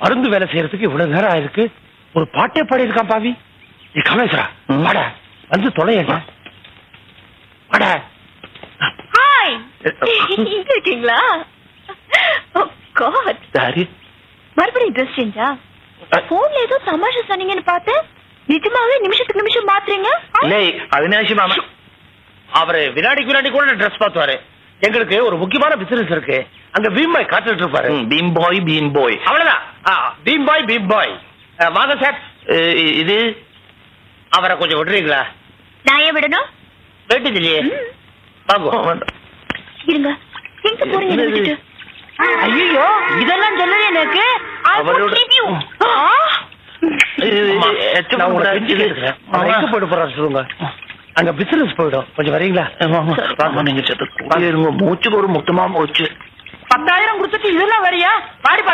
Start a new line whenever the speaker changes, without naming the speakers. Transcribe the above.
மருந்து வேலை செய்யறதுக்கு இவ்வளவு நேரம் ஆயிருக்கு ஒரு பாட்டே பாடியிருக்கான் பாவி நீ காமேஸ்வரா
ம்.
வாட வந்து தொலையடா வாட
ஹாய் இங்க இருக்கீங்களா ஓ காட்
யாரு
மறுபடியும் ட்ரெஸ் சேஞ்சா போன்ல ஏதோ தமாஷா சொன்னீங்கன்னு பார்த்தேன் நிஜமாவே நிமிஷத்துக்கு நிமிஷம் மாத்துறீங்க
இல்லை அவினாஷி மாமா
அவரு வினாடிக்கு வினாடி கூட ட்ரெஸ் பார்த்துவாரு எங்களுக்கு ஒரு முக்கியமான பிசினஸ் இருக்கு அங்க பீம்பாய் காத்துட்டு இருப்பாரு
பீம் பாய் பீம் பாய்
அவ்வளவுதான் பீம் பாய் பீம் பாய் வாங்க சார்
இது
அவரை கொஞ்சம் விடுறீங்களா
நான் ஏன் விடணும்
வேண்டியது இல்லையே வாங்க
இருங்க எங்க போறீங்க என்னை
என்னது?
விட்டுட்டு ஐயோ இதெல்லாம் சொல்லல எனக்கு I won't
அவரோட-
leave you. ஆ?
அம்மா,
எச்சம்
நான் உங்களை
கூடாது.
கெஞ்சி கேட்டுக்கிறேன்.
ஆமா.
அவர் எங்க போயிட்டு போறாரு சொல்லுங்க அங்க பிசினஸ் போயிடும் கொஞ்சம் வரீங்களா
வாங்க நீங்க செத்து இருங்க மூச்சுக்கு ஒரு முக்கியமா போச்சு
பத்தாயிரம் கொடுத்துட்டு இதெல்லாம் வரியா பாடி